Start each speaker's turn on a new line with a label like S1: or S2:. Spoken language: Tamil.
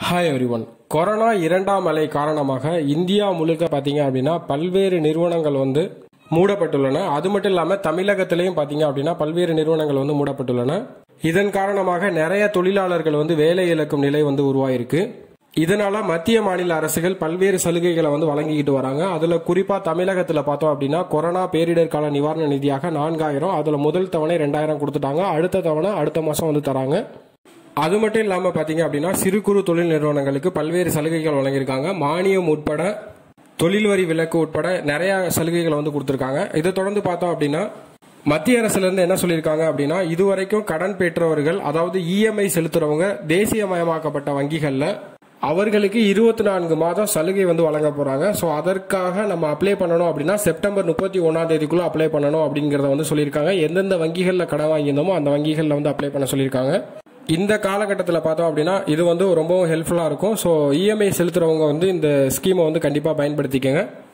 S1: ஹாய் எவ்ரி ஒன் கொரோனா இரண்டாம் அலை காரணமாக இந்தியா முழுக்க பார்த்தீங்க அப்படின்னா பல்வேறு நிறுவனங்கள் வந்து மூடப்பட்டுள்ளன அது மட்டும் இல்லாமல் தமிழகத்திலையும் பார்த்தீங்க அப்படின்னா பல்வேறு நிறுவனங்கள் வந்து மூடப்பட்டுள்ளன இதன் காரணமாக நிறைய தொழிலாளர்கள் வந்து வேலை இழக்கும் நிலை வந்து உருவாயிருக்கு இதனால மத்திய மாநில அரசுகள் பல்வேறு சலுகைகளை வந்து வழங்கிக்கிட்டு வராங்க அதுல குறிப்பா தமிழகத்துல பார்த்தோம் அப்படின்னா கொரோனா பேரிடர் கால நிவாரண நிதியாக நான்காயிரம் அதுல முதல் தவணை ரெண்டாயிரம் கொடுத்துட்டாங்க அடுத்த தவணை அடுத்த மாசம் வந்து தராங்க அது மட்டும் இல்லாம பாத்தீங்க அப்படின்னா சிறு குறு தொழில் நிறுவனங்களுக்கு பல்வேறு சலுகைகள் வழங்கியிருக்காங்க மானியம் உட்பட தொழில் வரி விலக்கு உட்பட நிறைய சலுகைகளை வந்து கொடுத்துருக்காங்க இதை தொடர்ந்து பார்த்தோம் அப்படின்னா மத்திய அரசுல இருந்து என்ன சொல்லியிருக்காங்க அப்படின்னா இதுவரைக்கும் கடன் பெற்றவர்கள் அதாவது இஎம்ஐ செலுத்துறவங்க தேசியமயமாக்கப்பட்ட வங்கிகள்ல அவர்களுக்கு இருபத்தி நான்கு மாதம் சலுகை வந்து வழங்க போறாங்க ஸோ அதற்காக நம்ம அப்ளை பண்ணணும் அப்படின்னா செப்டம்பர் முப்பத்தி ஒன்னாம் தேதிக்குள்ள அப்ளை பண்ணணும் அப்படிங்கறத வந்து சொல்லியிருக்காங்க எந்தெந்த வங்கிகளில் கடன் வாங்கியிருந்தோமோ அந்த வங்கிகளில் வந்து அப்ளை பண்ண சொல்லியிருக்காங்க இந்த காலகட்டத்தில் பார்த்தோம் அப்படின்னா இது வந்து ரொம்பவும் ஹெல்ப்ஃபுல்லாக இருக்கும் ஸோ இஎம்ஐ செலுத்துறவங்க வந்து இந்த ஸ்கீமை வந்து கண்டிப்பாக பயன்படுத்திக்கங்க